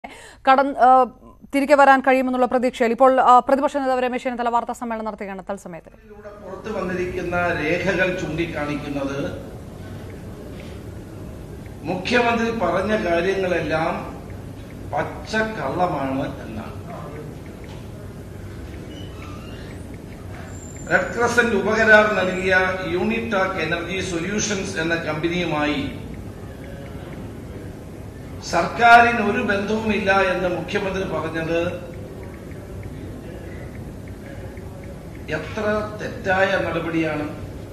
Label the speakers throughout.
Speaker 1: കടൻ ആ, തിരികെ വരാൻ കഴിയുമെന്നുള്ള പ്രതീക്ഷയിൽ ഇപ്പോൾ ആ, പ്രതിപക്ഷ നേതാവ് രമേശ് ചെന്നിത്തല വാർത്താ സമ്മേളനം നടത്തുകയാണ് തത്സമയത്ത്
Speaker 2: ഇതിലൂടെ പുറത്തു വന്നിരിക്കുന്ന രേഖകൾ ചൂണ്ടിക്കാണിക്കുന്നത് മുഖ്യമന്ത്രി പറഞ്ഞ കാര്യങ്ങളെല്ലാം പച്ചക്കള്ളമാണ് എന്നാണ് റെഡ് ക്രസന്റ് ഉപകരാർ നൽകിയ യൂണിറ്റാക് എനർജി സൊല്യൂഷൻസ് എന്ന കമ്പനിയുമായി സർക്കാരിന് ഒരു ബന്ധവുമില്ല എന്ന് മുഖ്യമന്ത്രി പറഞ്ഞത് എത്ര തെറ്റായ നടപടിയാണ്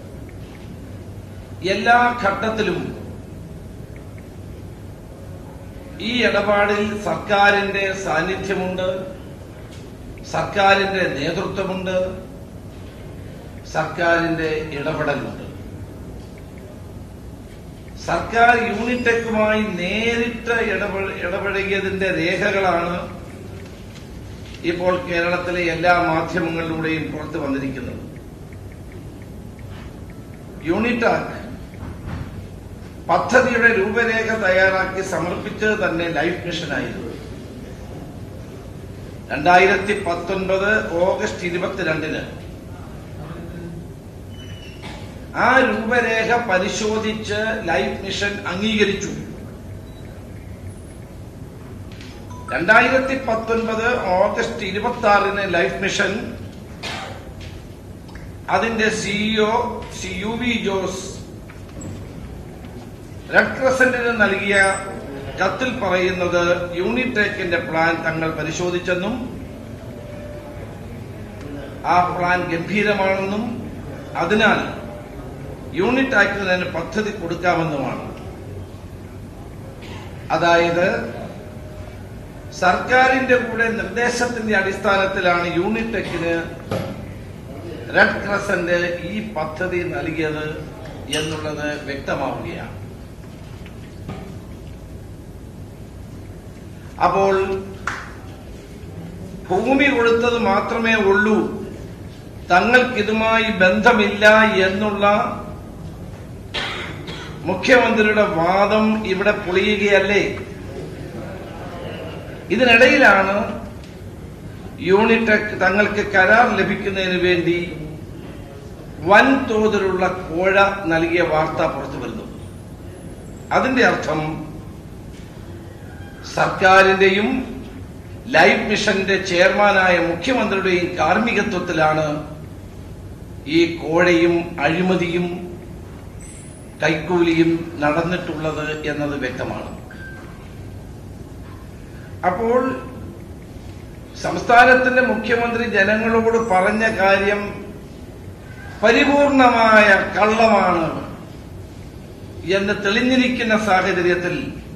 Speaker 2: എല്ലാ ഘട്ടത്തിലും ഈ ഇടപാടിൽ സർക്കാരിന്റെ സാന്നിധ്യമുണ്ട് സർക്കാരിന്റെ നേതൃത്വമുണ്ട് സർക്കാരിന്റെ ഇടപെടലുണ്ട് സർക്കാർ യൂണിടെക്കുമായി നേരിട്ട് ഇടപെ- ഇടപഴകിയതിന്റെ രേഖകളാണ് ഇപ്പോൾ കേരളത്തിലെ എല്ലാ മാധ്യമങ്ങളിലൂടെയും പുറത്തു വന്നിരിക്കുന്നത് യൂണിറ്റാക് പദ്ധതിയുടെ രൂപരേഖ തയ്യാറാക്കി സമർപ്പിച്ചത് തന്നെ ലൈഫ് മിഷനായിരുന്നു രണ്ടായിരത്തി പത്തൊൻപത് ഓഗസ്റ്റ് ഇരുപത്തിരണ്ടിന് ആ രൂപരേഖ പരിശോധിച്ച് ലൈഫ് മിഷൻ അംഗീകരിച്ചു രണ്ടായിരത്തി പത്തൊൻപത് ഓഗസ്റ്റ് ഇരുപത്തി ആറിന് ലൈഫ് മിഷൻ അതിന്റെ CEO C U V Jose red ക്രസന്റിന് നൽകിയ കത്തിൽ പറയുന്നത് യൂണിടെക്കിന്റെ പ്ലാൻ തങ്ങൾ പരിശോധിച്ചെന്നും ആ പ്ലാൻ ഗംഭീരമാണെന്നും അതിനാൽ യൂണിറ്റ് ആക്ടിന് പദ്ധതി കൊടുക്കാമെന്നുമാണ് അതായത് സർക്കാരിന്റെ കൂടെ നിർദ്ദേശത്തിന്റെ അടിസ്ഥാനത്തിലാണ് യൂണിടെക്കിന് റെഡ് ക്രസന്റ് ഈ പദ്ധതി നൽകിയത് എന്നുള്ളത് വ്യക്തമാവുകയാണ് അപ്പോൾ ഭൂമി കൊടുത്തത് മാത്രമേ ഉള്ളൂ തങ്ങൾക്കിതുമായി ബന്ധമില്ല എന്നുള്ള മുഖ്യമന്ത്രിയുടെ വാദം ഇവിടെ പൊളിയുകയല്ലേ ഇതിനിടയിലാണ് യൂണിടെക് തങ്ങൾക്ക് കരാർ ലഭിക്കുന്നതിന് വേണ്ടി വൻതോതിലുള്ള കോഴ നൽകിയ വാർത്ത പുറത്തു വരുന്നു അതിന്റെ അർത്ഥം സർക്കാരിന്റെയും ലൈഫ് മിഷന്റെ ചെയർമാനായ മുഖ്യമന്ത്രിയുടെയും കാർമ്മികത്വത്തിലാണ് ഈ കോഴയും അഴിമതിയും കൈക്കൂലിയും നടന്നിട്ടുള്ളത് എന്നത് വ്യക്തമാണ് അപ്പോൾ സംസ്ഥാനത്തിന്റെ മുഖ്യമന്ത്രി ജനങ്ങളോട് പറഞ്ഞ കാര്യം പരിപൂർണമായ കള്ളമാണ് എന്ന് തെളിഞ്ഞിരിക്കുന്ന സാഹചര്യത്തിൽ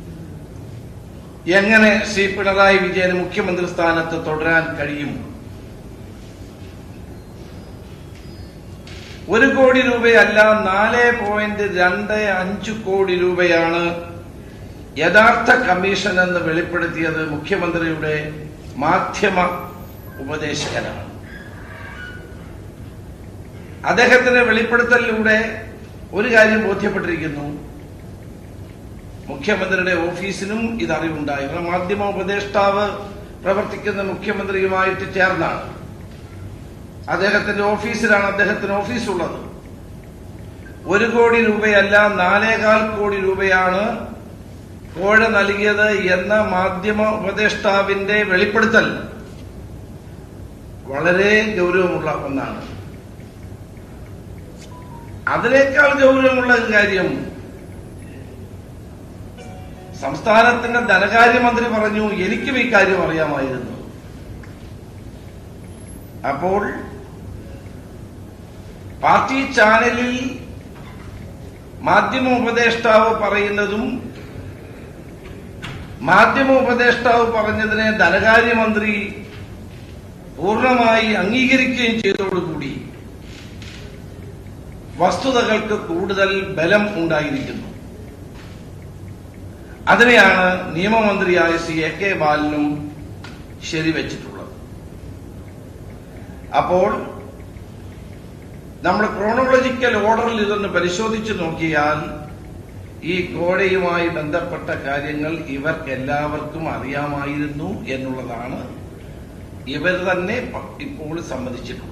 Speaker 2: എങ്ങനെ ശ്രീ പിണറായി വിജയന് മുഖ്യമന്ത്രി സ്ഥാനത്ത് തുടരാൻ കഴിയും ഒരു കോടി രൂപയല്ല നാല് പോയിന്റ് രണ്ട് അഞ്ച് കോടി രൂപയാണ് യഥാർത്ഥ കമ്മീഷൻ എന്ന് വെളിപ്പെടുത്തിയത് മുഖ്യമന്ത്രിയുടെ മാധ്യമ ഉപദേശകനാണ് അദ്ദേഹത്തിന്റെ വെളിപ്പെടുത്തലിലൂടെ ഒരു കാര്യം ബോധ്യപ്പെട്ടിരിക്കുന്നു മുഖ്യമന്ത്രിയുടെ ഓഫീസിനും ഇത് അറിവുണ്ടായി കാരണം മാധ്യമ ഉപദേഷ്ടാവ് പ്രവർത്തിക്കുന്ന മുഖ്യമന്ത്രിയുമായിട്ട് ചേർന്നാണ് അദ്ദേഹത്തിന്റെ ഓഫീസിലാണ് അദ്ദേഹത്തിന് ഓഫീസുള്ളത് ഒരു കോടി രൂപയല്ല നാലേകാൽ കോടി രൂപയാണ് കോഴ നൽകിയത് എന്ന മാധ്യമ ഉപദേഷ്ടാവിന്റെ വെളിപ്പെടുത്തൽ വളരെ ഗൗരവമുള്ള ഒന്നാണ് അതിനേക്കാൾ ഗൗരവമുള്ള ഒരു കാര്യം സംസ്ഥാനത്തിന്റെ ധനകാര്യമന്ത്രി പറഞ്ഞു എനിക്കും ഈ കാര്യം അറിയാമായിരുന്നു അപ്പോൾ പാർട്ടി ചാനലിൽ മാധ്യമ ഉപദേഷ്ടാവ് പറയുന്നതും മാധ്യമ ഉപദേഷ്ടാവ് പറഞ്ഞതിനെ ധനകാര്യമന്ത്രി പൂർണ്ണമായി അംഗീകരിക്കുകയും ചെയ്തതോടുകൂടി വസ്തുതകൾക്ക് കൂടുതൽ ബലം ഉണ്ടായിരിക്കുന്നു അതിനെയാണ് നിയമമന്ത്രിയായ സി എ കെ ബാലനും ശരിവെച്ചിട്ടുള്ളത് അപ്പോൾ നമ്മൾ ക്രോണോളജിക്കൽ ഓർഡറിൽ ഇതൊന്ന് പരിശോധിച്ചു നോക്കിയാൽ ഈ കോഴയുമായി ബന്ധപ്പെട്ട കാര്യങ്ങൾ ഇവർക്ക് എല്ലാവർക്കും അറിയാമായിരുന്നു എന്നുള്ളതാണ് ഇവർ തന്നെ പ- ഇപ്പോൾ സമ്മതിച്ചിട്ടുള്ളത്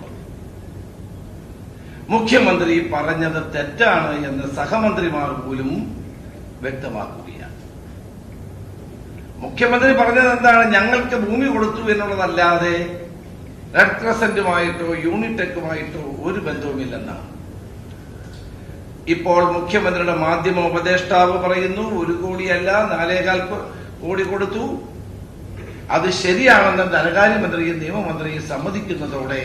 Speaker 2: മുഖ്യമന്ത്രി പറഞ്ഞത് തെറ്റാണ് എന്ന് സഹമന്ത്രിമാർ പോലും വ്യക്തമാക്കുകയാണ് മുഖ്യമന്ത്രി പറഞ്ഞത് എന്താണ് ഞങ്ങൾക്ക് ഭൂമി കൊടുത്തു എന്നുള്ളതല്ലാതെ റെഡ് ക്രസന്റുമായിട്ടോ യൂണിടെക്കുമായിട്ടോ ഒരു ബന്ധവുമില്ലെന്നാണ് ഇപ്പോൾ മുഖ്യമന്ത്രിയുടെ മാധ്യമ ഉപദേഷ്ടാവ് പറയുന്നു ഒരു കോടിയല്ല നാലേകാൽ കോ- കോടി കൊടുത്തു അത് ശരിയാണെന്ന് ധനകാര്യമന്ത്രിയും നിയമമന്ത്രിയും സമ്മതിക്കുന്നതോടെ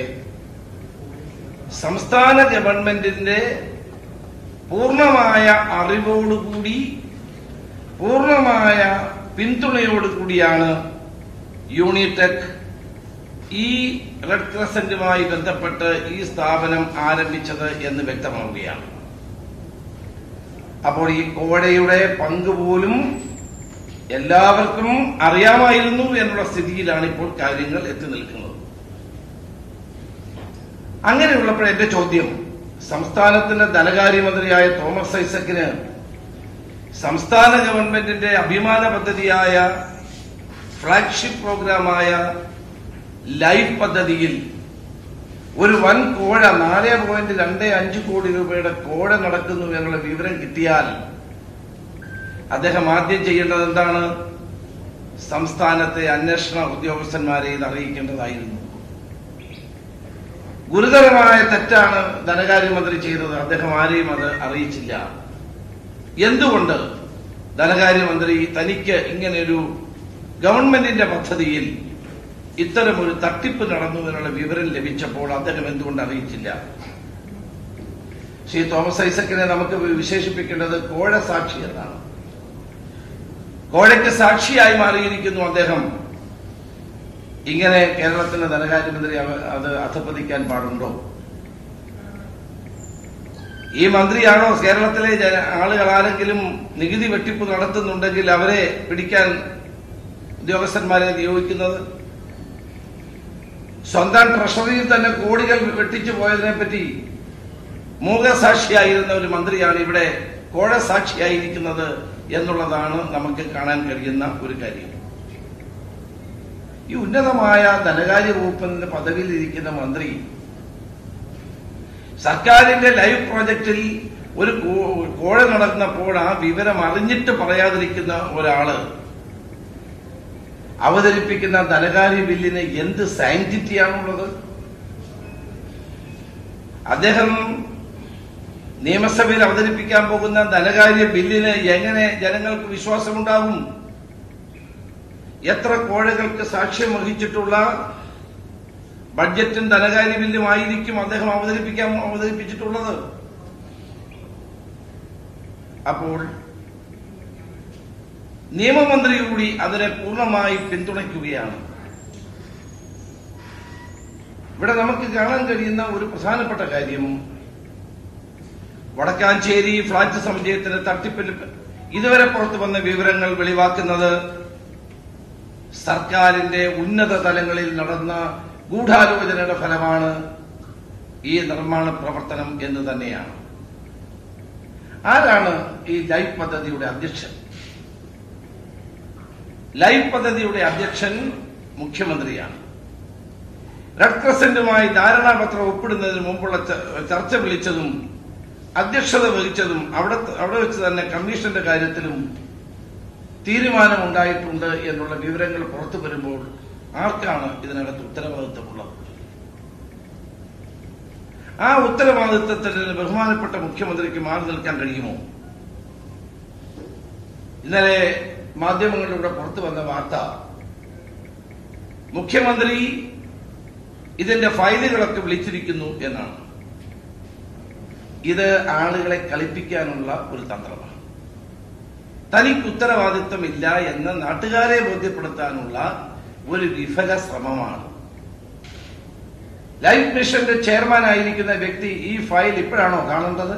Speaker 2: സംസ്ഥാന ഗവൺമെന്റിന്റെ പൂർണ്ണമായ അറിവോടുകൂടി പൂർണ്ണമായ പിന്തുണയോടുകൂടിയാണ് യൂണിടെക് ഈ റെഡ് ക്രസന്റുമായി ബന്ധപ്പെട്ട് ഈ സ്ഥാപനം ആരംഭിച്ചത് എന്ന് വ്യക്തമാവുകയാണ് അപ്പോൾ ഈ കോഴയുടെ പങ്ക് പോലും എല്ലാവർക്കും അറിയാമായിരുന്നു എന്നുള്ള സ്ഥിതിയിലാണ് ഇപ്പോൾ കാര്യങ്ങൾ എത്തി നിൽക്കുന്നത് അങ്ങനെയുള്ളപ്പോൾ എന്റെ ചോദ്യം സംസ്ഥാനത്തിന്റെ ധനകാര്യമന്ത്രിയായ തോമസ് ഐസക്കിന് സംസ്ഥാന ഗവൺമെന്റിന്റെ അഭിമാന പദ്ധതിയായ ഫ്ലാഗ്ഷിപ്പ് പ്രോഗ്രാമായ ലൈഫ് പദ്ധതിയിൽ ഒരു വൻ കോഴ നാല് പോയിന്റ് രണ്ട് അഞ്ച് കോടി രൂപയുടെ കോഴ നടക്കുന്നു എന്നുള്ള വിവരം കിട്ടിയാൽ അദ്ദേഹം ആദ്യം ചെയ്യേണ്ടത് എന്താണ് സംസ്ഥാനത്തെ അന്വേഷണ ഉദ്യോഗസ്ഥന്മാരെ ഇത് അറിയിക്കേണ്ടതായിരുന്നു ഗുരുതരമായ തെറ്റാണ് ധനകാര്യമന്ത്രി ചെയ്തത് അദ്ദേഹം ആരെയും അത് അറിയിച്ചില്ല എന്തുകൊണ്ട് ധനകാര്യമന്ത്രി തനിക്ക് ഇങ്ങനെയൊരു ഗവൺമെന്റിന്റെ പദ്ധതിയിൽ ഇത്തരമൊരു തട്ടിപ്പ് നടന്നു എന്നുള്ള വിവരം ലഭിച്ചപ്പോൾ അദ്ദേഹം എന്തുകൊണ്ട് അറിയിച്ചില്ല ശ്രീ തോമസ് ഐസക്കിനെ നമുക്ക് വിശേഷിപ്പിക്കേണ്ടത് കോഴ സാക്ഷി എന്നാണ് കോഴയ്ക്ക് സാക്ഷിയായി മാറിയിരിക്കുന്നു അദ്ദേഹം ഇങ്ങനെ കേരളത്തിന്റെ ധനകാര്യമന്ത്രി അവ- അത് അധപ്പതിക്കാൻ പാടുണ്ടോ ഈ മന്ത്രിയാണോ കേരളത്തിലെ ജന ആളുകൾ ആരെങ്കിലും നികുതി വെട്ടിപ്പ് നടത്തുന്നുണ്ടെങ്കിൽ അവരെ പിടിക്കാൻ ഉദ്യോഗസ്ഥന്മാരെ നിയോഗിക്കുന്നത് സ്വന്തം ട്രഷറിയിൽ തന്നെ കോടികൾ വെട്ടിച്ചു പോയതിനെ പറ്റി മൂകസാക്ഷിയായിരുന്ന ഒരു മന്ത്രിയാണ് ഇവിടെ കോഴ സാക്ഷിയായിരിക്കുന്നത് എന്നുള്ളതാണ് നമുക്ക് കാണാൻ കഴിയുന്ന ഒരു കാര്യം ഈ ഉന്നതമായ ധനകാര്യ വകുപ്പിന്റെ പദവിയിൽ ഇരിക്കുന്ന മന്ത്രി സർക്കാരിന്റെ ലൈവ് പ്രോജക്റ്റിൽ ഒരു കോ- കോഴ നടന്നപ്പോൾ ആ വിവരം അറിഞ്ഞിട്ട് പറയാതിരിക്കുന്ന ഒരാള് അവതരിപ്പിക്കുന്ന ധനകാര്യ ബില്ലിന് എന്ത് സയന്റിറ്റിയാണുള്ളത് അദ്ദേഹം നിയമസഭയിൽ അവതരിപ്പിക്കാൻ പോകുന്ന ധനകാര്യ ബില്ലിന് എങ്ങനെ ജനങ്ങൾക്ക് വിശ്വാസമുണ്ടാകും എത്ര കോഴകൾക്ക് സാക്ഷ്യം വഹിച്ചിട്ടുള്ള ബഡ്ജറ്റും ധനകാര്യ ബില്ലും ആയിരിക്കും അദ്ദേഹം അവതരിപ്പിക്കാൻ അവതരിപ്പിച്ചിട്ടുള്ളത് അപ്പോൾ നിയമമന്ത്രി കൂടി അതിനെ പൂർണ്ണമായി പിന്തുണയ്ക്കുകയാണ് ഇവിടെ നമുക്ക് കാണാൻ കഴിയുന്ന ഒരു പ്രധാനപ്പെട്ട കാര്യം വടക്കാഞ്ചേരി ഫ്ളാറ്റ് സമുച്ചയത്തിന് തട്ടിപ്പിൽ ഇതുവരെ പുറത്തു വന്ന വിവരങ്ങൾ വെളിവാക്കുന്നത് സർക്കാരിന്റെ ഉന്നത തലങ്ങളിൽ നടന്ന ഗൂഢാലോചനയുടെ ഫലമാണ് ഈ നിർമ്മാണ പ്രവർത്തനം എന്ന് തന്നെയാണ് ആരാണ് ഈ ലൈഫ് പദ്ധതിയുടെ അധ്യക്ഷൻ ലൈഫ് പദ്ധതിയുടെ അധ്യക്ഷൻ മുഖ്യമന്ത്രിയാണ് റെഡ് ക്രസന്റുമായി ധാരണാപത്രം ഒപ്പിടുന്നതിന് മുമ്പുള്ള ച- ചർച്ച വിളിച്ചതും അധ്യക്ഷത വഹിച്ചതും അവിടെ അവിടെ വെച്ച് തന്നെ കമ്മീഷന്റെ കാര്യത്തിലും തീരുമാനമുണ്ടായിട്ടുണ്ട് എന്നുള്ള വിവരങ്ങൾ പുറത്തു വരുമ്പോൾ ആർക്കാണ് ഇതിനകത്ത് ഉത്തരവാദിത്വമുള്ളത് ആ ഉത്തരവാദിത്വത്തിൽ നിന്ന് ബഹുമാനപ്പെട്ട മുഖ്യമന്ത്രിക്ക് മാറി നിൽക്കാൻ കഴിയുമോ ഇന്നലെ മാധ്യമങ്ങളിലൂടെ പുറത്തു വന്ന വാർത്ത മുഖ്യമന്ത്രി ഇതിന്റെ ഫയലുകളൊക്കെ വിളിച്ചിരിക്കുന്നു എന്നാണ് ഇത് ആളുകളെ കളിപ്പിക്കാനുള്ള ഒരു തന്ത്രമാണ് തനിക്ക് ഉത്തരവാദിത്വമില്ല എന്ന് നാട്ടുകാരെ ബോധ്യപ്പെടുത്താനുള്ള ഒരു വിഫല ശ്രമമാണ് ലൈഫ് മിഷന്റെ ചെയർമാൻ ആയിരിക്കുന്ന വ്യക്തി ഈ ഫയൽ ഇപ്പോഴാണോ കാണേണ്ടത്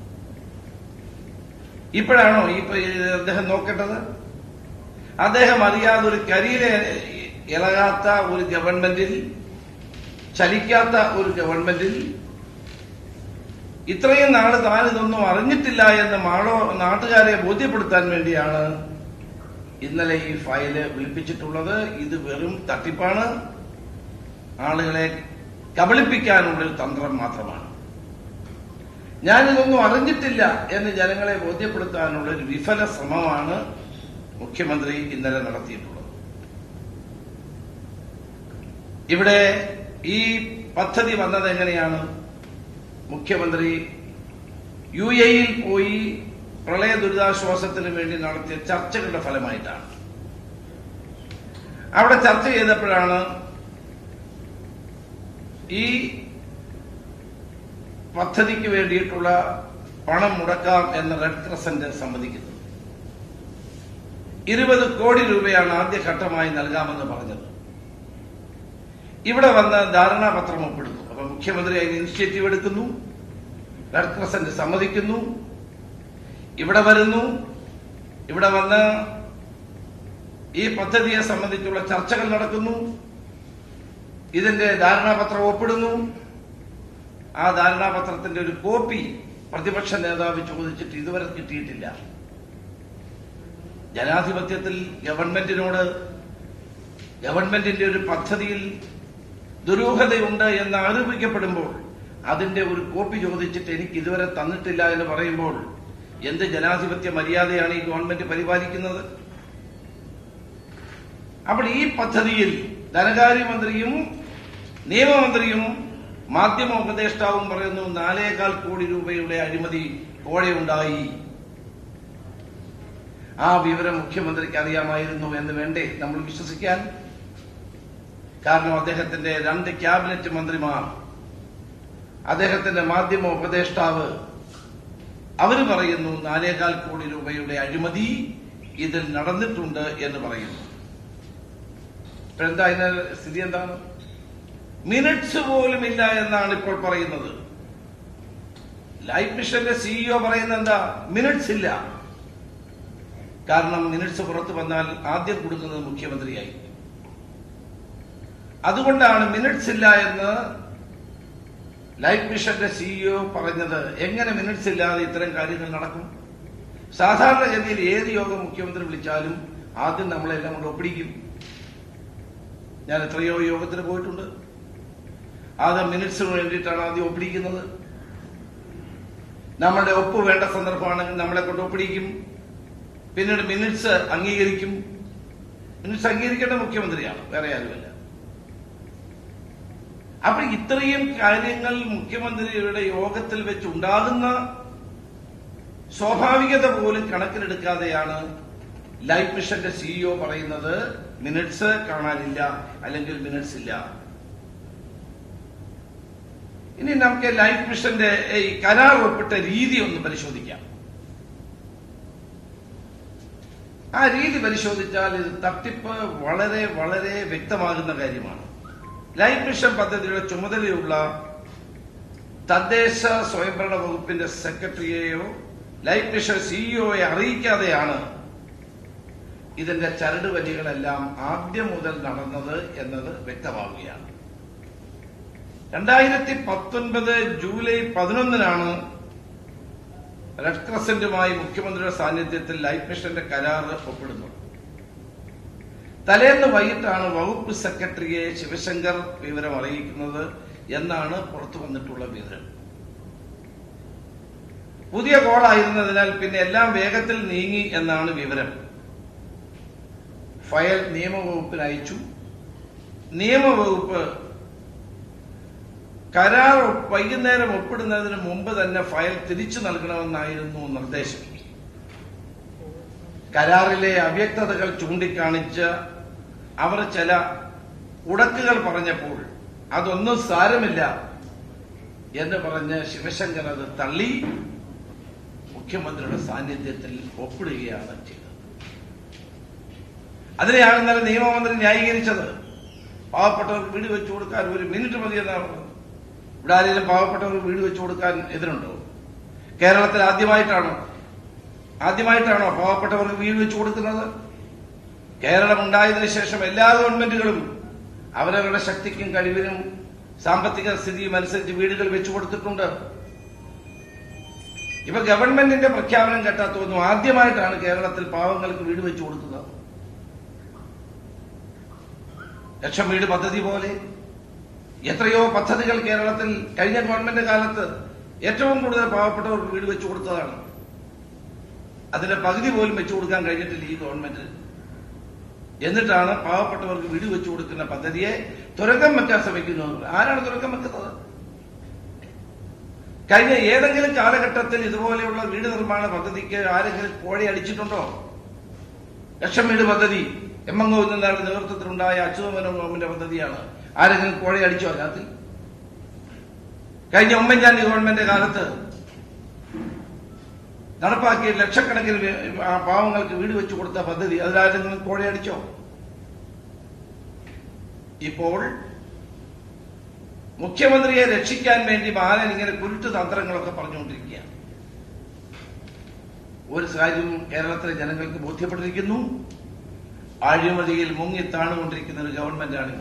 Speaker 2: ഇപ്പോഴാണോ ഈ പ- അദ്ദേഹം നോക്കേണ്ടത് അദ്ദേഹം അറിയാതെ ഒരു കരിയിലെ ഇളകാത്ത ഒരു ഗവൺമെന്റിൽ ചലിക്കാത്ത ഒരു ഗവൺമെന്റിൽ ഇത്രയും നാള് താൻ ഇതൊന്നും അറിഞ്ഞിട്ടില്ല എന്ന് മാളോ നാട്ടുകാരെ ബോധ്യപ്പെടുത്താൻ വേണ്ടിയാണ് ഇന്നലെ ഈ ഫയല് വിളിപ്പിച്ചിട്ടുള്ളത് ഇത് വെറും തട്ടിപ്പാണ് ആളുകളെ കബളിപ്പിക്കാനുള്ള ഒരു തന്ത്രം മാത്രമാണ് ഞാനിതൊന്നും അറിഞ്ഞിട്ടില്ല എന്ന് ജനങ്ങളെ ബോധ്യപ്പെടുത്താനുള്ള ഒരു വിഫല ശ്രമമാണ് മുഖ്യമന്ത്രി ഇന്നലെ നടത്തിയിട്ടുള്ളത് ഇവിടെ ഈ പദ്ധതി വന്നത് എങ്ങനെയാണ് മുഖ്യമന്ത്രി യു എയിൽ പോയി പ്രളയ ദുരിതാശ്വാസത്തിന് വേണ്ടി നടത്തിയ ചർച്ചകളുടെ ഫലമായിട്ടാണ് അവിടെ ചർച്ച ചെയ്തപ്പോഴാണ് ഈ പദ്ധതിക്ക് വേണ്ടിയിട്ടുള്ള പണം മുടക്കാം എന്ന് റെഡ് ക്രസന്റ് സമ്മതിക്കുന്നത് ഇരുപത് കോടി രൂപയാണ് ആദ്യഘട്ടമായി നൽകാമെന്ന് പറഞ്ഞത് ഇവിടെ വന്ന് ധാരണാപത്രം ഒപ്പിടുന്നു അപ്പൊ മുഖ്യമന്ത്രി അതിന് ഇനിഷ്യേറ്റീവ് എടുക്കുന്നു റെഡ് ക്രസന്റ് സമ്മതിക്കുന്നു ഇവിടെ വരുന്നു ഇവിടെ വന്ന് ഈ പദ്ധതിയെ സംബന്ധിച്ചുള്ള ചർച്ചകൾ നടക്കുന്നു ഇതിന്റെ ധാരണാപത്രം ഒപ്പിടുന്നു ആ ധാരണാപത്രത്തിന്റെ ഒരു കോപ്പി പ്രതിപക്ഷ നേതാവ് ചോദിച്ചിട്ട് ഇതുവരെ കിട്ടിയിട്ടില്ല ജനാധിപത്യത്തിൽ ഗവൺമെന്റിനോട് ഗവൺമെന്റിന്റെ ഒരു പദ്ധതിയിൽ ദുരൂഹതയുണ്ട് എന്ന് ആരോപിക്കപ്പെടുമ്പോൾ അതിന്റെ ഒരു കോപ്പി ചോദിച്ചിട്ട് എനിക്ക് ഇതുവരെ തന്നിട്ടില്ല എന്ന് പറയുമ്പോൾ എന്ത് ജനാധിപത്യ മര്യാദയാണ് ഈ ഗവൺമെന്റ് പരിപാലിക്കുന്നത് അപ്പോൾ ഈ പദ്ധതിയിൽ ധനകാര്യമന്ത്രിയും നിയമമന്ത്രിയും മാധ്യമ ഉപദേഷ്ടാവും പറയുന്നു നാലേകാൽ കോടി രൂപയുടെ അഴിമതി കോഴയുണ്ടായി ആ വിവരം മുഖ്യമന്ത്രിക്ക് അറിയാമായിരുന്നു എന്ന് വേണ്ടേ നമ്മൾ വിശ്വസിക്കാൻ കാരണം അദ്ദേഹത്തിന്റെ രണ്ട് ക്യാബിനറ്റ് മന്ത്രിമാർ അദ്ദേഹത്തിന്റെ മാധ്യമ ഉപദേഷ്ടാവ് അവര് പറയുന്നു നാലേകാൽ കോടി രൂപയുടെ അഴിമതി ഇതിൽ നടന്നിട്ടുണ്ട് എന്ന് പറയുന്നു ഇപ്പൊ എന്താ അതിന്റെ സ്ഥിതി എന്താണ് മിനിറ്റ്സ് പോലും ഇല്ല എന്നാണ് ഇപ്പോൾ പറയുന്നത് ലൈഫ് മിഷന്റെ സിഇഒ പറയുന്നത് എന്താ മിനിറ്റ്സ് ഇല്ല കാരണം മിനിറ്റ്സ് പുറത്തു വന്നാൽ ആദ്യം കൊടുക്കുന്നത് മുഖ്യമന്ത്രിയായി അതുകൊണ്ടാണ് മിനിറ്റ്സ് ഇല്ല എന്ന് ലൈഫ് മിഷന്റെ സിഇഒ പറഞ്ഞത് എങ്ങനെ മിനിറ്റ്സ് ഇല്ലാതെ ഇത്തരം കാര്യങ്ങൾ നടക്കും സാധാരണഗതിയിൽ ഏത് യോഗം മുഖ്യമന്ത്രി വിളിച്ചാലും ആദ്യം നമ്മളെല്ലാം കൊണ്ട് ഒപ്പിടിക്കും ഞാൻ എത്രയോ യോഗത്തിന് പോയിട്ടുണ്ട് ആദ്യം മിനിറ്റ്സിന് വേണ്ടിയിട്ടാണ് ആദ്യം ഒപ്പിടിക്കുന്നത് നമ്മളുടെ ഒപ്പ് വേണ്ട സന്ദർഭമാണെങ്കിൽ നമ്മളെ കൊണ്ട് ഒപ്പിടിക്കും പിന്നീട് മിനിറ്റ്സ് അംഗീകരിക്കും മിനിറ്റ്സ് അംഗീകരിക്കേണ്ട മുഖ്യമന്ത്രിയാണ് വേറെ ആരുമല്ല അപ്പൊ ഇത്രയും കാര്യങ്ങൾ മുഖ്യമന്ത്രിയുടെ യോഗത്തിൽ വെച്ച് ഉണ്ടാകുന്ന സ്വാഭാവികത പോലും കണക്കിലെടുക്കാതെയാണ് ലൈഫ് മിഷന്റെ സിഇഒ പറയുന്നത് മിനിറ്റ്സ് കാണാനില്ല അല്ലെങ്കിൽ മിനിറ്റ്സ് ഇല്ല ഇനി നമുക്ക് ലൈഫ് മിഷന്റെ ഈ കരാർ ഒപ്പിട്ട രീതി ഒന്ന് പരിശോധിക്കാം ആ രീതി പരിശോധിച്ചാൽ ഇത് തട്ടിപ്പ് വളരെ വളരെ വ്യക്തമാകുന്ന കാര്യമാണ് ലൈഫ് മിഷൻ പദ്ധതിയുടെ ചുമതലയുള്ള തദ്ദേശ സ്വയംഭരണ വകുപ്പിന്റെ സെക്രട്ടറിയെയോ ലൈഫ് മിഷൻ സിഇഒയെ അറിയിക്കാതെയാണ് ഇതിന്റെ ചരട് വലികളെല്ലാം ആദ്യം മുതൽ നടന്നത് എന്നത് വ്യക്തമാവുകയാണ് രണ്ടായിരത്തി പത്തൊൻപത് ജൂലൈ പതിനൊന്നിനാണ് റെഡ് ക്രസന്റുമായി മുഖ്യമന്ത്രിയുടെ സാന്നിധ്യത്തിൽ ലൈഫ് മിഷന്റെ കരാർ ഒപ്പിടുന്നത് തലേന്ന് വൈകിട്ടാണ് വകുപ്പ് സെക്രട്ടറിയെ ശിവശങ്കർ വിവരം അറിയിക്കുന്നത് എന്നാണ് പുറത്തു വന്നിട്ടുള്ള വിവരം പുതിയ കോളായിരുന്നതിനാൽ പിന്നെ എല്ലാം വേഗത്തിൽ നീങ്ങി എന്നാണ് വിവരം ഫയൽ നിയമവകുപ്പിന് അയച്ചു നിയമവകുപ്പ് കരാർ വൈകുന്നേരം ഒപ്പിടുന്നതിന് മുമ്പ് തന്നെ ഫയൽ തിരിച്ചു നൽകണമെന്നായിരുന്നു നിർദ്ദേശം കരാറിലെ അവ്യക്തതകൾ ചൂണ്ടിക്കാണിച്ച് അവർ ചില ഉടക്കുകൾ പറഞ്ഞപ്പോൾ അതൊന്നും സാരമില്ല എന്ന് പറഞ്ഞ് ശിവശങ്കർ അത് തള്ളി മുഖ്യമന്ത്രിയുടെ സാന്നിധ്യത്തിൽ ഒപ്പിടുകയാണ് ചെയ്തത് അതിനെയാണ് ഇന്നലെ നിയമമന്ത്രി ന്യായീകരിച്ചത് പാവപ്പെട്ടവർക്ക് വീട് വെച്ചു കൊടുക്കാൻ ഒരു മിനിറ്റ് മതി എന്നാണ് പറഞ്ഞത് ഇവിടെ ആരെങ്കിലും പാവപ്പെട്ടവർക്ക് വീട് വെച്ചു കൊടുക്കാൻ എതിരുണ്ടോ കേരളത്തിൽ ആദ്യമായിട്ടാണോ ആദ്യമായിട്ടാണോ പാവപ്പെട്ടവർക്ക് വീട് വെച്ചു കൊടുക്കുന്നത് കേരളം ഉണ്ടായതിനു ശേഷം എല്ലാ ഗവൺമെന്റുകളും അവരവരുടെ ശക്തിക്കും കഴിവിനും സാമ്പത്തിക സ്ഥിതിയും അനുസരിച്ച് വീടുകൾ വെച്ചു കൊടുത്തിട്ടുണ്ട് ഇപ്പൊ ഗവൺമെന്റിന്റെ പ്രഖ്യാപനം കേട്ടാൽ തോന്നുന്നു ആദ്യമായിട്ടാണ് കേരളത്തിൽ പാവങ്ങൾക്ക് വീട് വെച്ചു കൊടുക്കുന്നത് ലക്ഷം വീട് പദ്ധതി പോലെ എത്രയോ പദ്ധതികൾ കേരളത്തിൽ കഴിഞ്ഞ ഗവൺമെന്റ് കാലത്ത് ഏറ്റവും കൂടുതൽ പാവപ്പെട്ടവർക്ക് വീട് വെച്ചു കൊടുത്തതാണ് അതിന്റെ പകുതി പോലും വെച്ചു കൊടുക്കാൻ കഴിഞ്ഞിട്ടില്ല ഈ ഗവൺമെന്റ് എന്നിട്ടാണ് പാവപ്പെട്ടവർക്ക് വീട് വെച്ചു കൊടുക്കുന്ന പദ്ധതിയെ തുരങ്കം വെക്കാൻ ശ്രമിക്കുന്നത് ആരാണ് തുരങ്കം വെക്കുന്നത് കഴിഞ്ഞ ഏതെങ്കിലും കാലഘട്ടത്തിൽ ഇതുപോലെയുള്ള വീട് നിർമ്മാണ പദ്ധതിക്ക് ആരെങ്കിലും കോഴി അടിച്ചിട്ടുണ്ടോ ലക്ഷം വീട് പദ്ധതി എം എൻ ഗോവിന്ദന്റെ നേതൃത്വത്തിലുണ്ടായ അച്യുതമേനോൻ ഗവൺമെന്റ് പദ്ധതിയാണ് ആരെങ്കിലും കോഴ അടിച്ചോ അതിനകത്ത് കഴിഞ്ഞ ഉമ്മൻചാണ്ടി ഗവൺമെന്റ് കാലത്ത് നടപ്പാക്കിയ ലക്ഷക്കണക്കിന് വേ- ആ പാവങ്ങൾക്ക് വീട് വെച്ചു കൊടുത്ത പദ്ധതി അതിലാരെങ്കിലും കോഴ അടിച്ചോ ഇപ്പോൾ മുഖ്യമന്ത്രിയെ രക്ഷിക്കാൻ വേണ്ടി ബാലൻ ഇങ്ങനെ കുരുട്ട് തന്ത്രങ്ങളൊക്കെ പറഞ്ഞുകൊണ്ടിരിക്കുകയാണ് ഒരു കാര്യം കേരളത്തിലെ ജനങ്ങൾക്ക് ബോധ്യപ്പെട്ടിരിക്കുന്നു അഴിമതിയിൽ മുങ്ങി താണുകൊണ്ടിരിക്കുന്ന ഒരു ഗവൺമെന്റാണിത്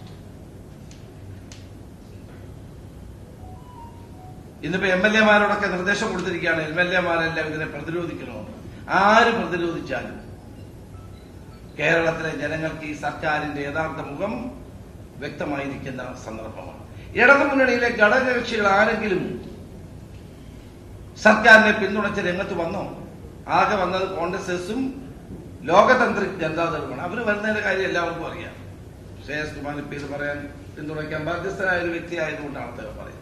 Speaker 2: ഇന്നിപ്പോ എം എൽ എമാരോടൊക്കെ നിർദ്ദേശം കൊടുത്തിരിക്കുകയാണ് എം എൽ എമാരെല്ലാം ഇതിനെ പ്രതിരോധിക്കണമെന്ന് ആര് പ്രതിരോധിച്ചാലും കേരളത്തിലെ ജനങ്ങൾക്ക് ഈ സർക്കാരിന്റെ യഥാർത്ഥ മുഖം വ്യക്തമായിരിക്കുന്ന സന്ദർഭമാണ് ഇടതു മുന്നണിയിലെ ഘടകകക്ഷികൾ ആരെങ്കിലും സർക്കാരിനെ പിന്തുണച്ച് രംഗത്ത് വന്നോ ആകെ വന്നത് കോൺഗ്രസും ലോകതന്ത്രിക് ജനതാദളുമാണ് അവർ വരുന്നതിന്റെ കാര്യം എല്ലാവർക്കും അറിയാം ശ്രേയസ് കുമാർ ഇപ്പൊ ഇത് പറയാൻ പിന്തുണയ്ക്കാൻ ബാധ്യസ്ഥനായ ഒരു വ്യക്തി ആയതുകൊണ്ടാണ് അദ്ദേഹം പറയുന്നത്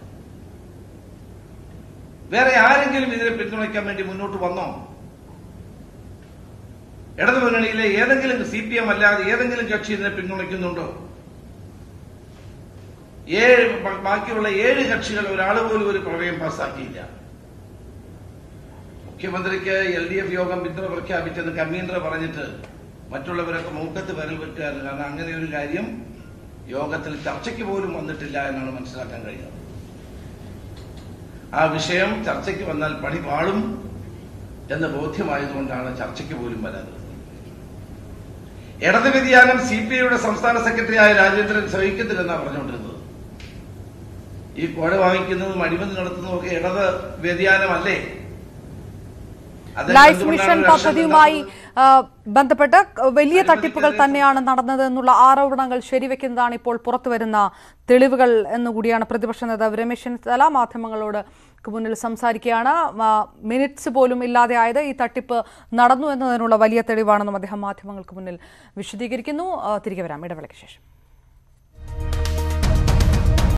Speaker 2: വേറെ ആരെങ്കിലും ഇതിനെ പിന്തുണയ്ക്കാൻ വേണ്ടി മുന്നോട്ട് വന്നോ ഇടതു മുന്നണിയിലെ ഏതെങ്കിലും സി പി എം അല്ലാതെ ഏതെങ്കിലും കക്ഷി ഇതിനെ പിന്തുണയ്ക്കുന്നുണ്ടോ ഏഴ് ബ- ബാക്കിയുള്ള ഏഴ് കക്ഷികൾ ഒരാൾ പോലും ഒരു പ്രമേയം പാസ്സാക്കിയില്ല മുഖ്യമന്ത്രിക്ക് എൽ ഡി എഫ് യോഗം പിന്തുണ പ്രഖ്യാപിച്ചത് കൺവീനർ പറഞ്ഞിട്ട് മറ്റുള്ളവരൊക്കെ മൂക്കത്ത് വിരൽ വെക്കുകയാണ് കാരണം അങ്ങനെ ഒരു കാര്യം യോഗത്തിൽ ചർച്ചയ്ക്ക് പോലും വന്നിട്ടില്ല എന്നാണ് മനസ്സിലാക്കാൻ കഴിയുന്നത് ആ വിഷയം ചർച്ചയ്ക്ക് വന്നാൽ പണി പാളും എന്ന് ബോധ്യമായതുകൊണ്ടാണ് ചർച്ചയ്ക്ക് പോലും വരാത്തത് ഇടത് വ്യതിയാനം സി പി ഐയുടെ സംസ്ഥാന സെക്രട്ടറിയായ രാജേന്ദ്രൻ സഹിക്കത്തില്ലെന്നാണ് പറഞ്ഞുകൊണ്ടിരുന്നത് ഈ കോഴ വാങ്ങിക്കുന്നതും അഴിമതി നടത്തുന്നതും ഒക്കെ ഇടത് വ്യതിയാനമല്ലേ അദ്ദേഹം
Speaker 1: ലൈഫ്
Speaker 2: എന്തുകൊണ്ടാണ്
Speaker 1: മിഷൻ
Speaker 2: രാഷ്ട്രീയം
Speaker 1: പദ്ധതിയുമായി
Speaker 2: ഉണ്ടാക്കുന്നത്?
Speaker 1: ആ, ബന്ധപ്പെട്ട് വലിയ
Speaker 2: അഴിമതിക്കെതിരെ
Speaker 1: തട്ടിപ്പുകൾ തന്നെയാണ് നടന്നത് എന്നുള്ള ആരോപണങ്ങൾ ശരിവെക്കുന്നതാണ് ഇപ്പോൾ പുറത്തുവരുന്ന തെളിവുകൾ എന്നുകൂടിയാണ് പ്രതിപക്ഷ നേതാവ് രമേശ് ചെന്നിത്തല മാധ്യമങ്ങളോട് മുന്നിൽ സംസാരിക്കുകയാണ് ആ, മിനിറ്റ്സ് പോലും ഇല്ലാതെ ആയത് ഈ തട്ടിപ്പ് നടന്നു എന്നതിനുള്ള വലിയ തെളിവാണെന്നും അദ്ദേഹം മാധ്യമങ്ങൾക്ക് മുന്നിൽ വിശദീകരിക്കുന്നു ആ, തിരികെ വരാം ഇടവേളയ്ക്ക് ശേഷം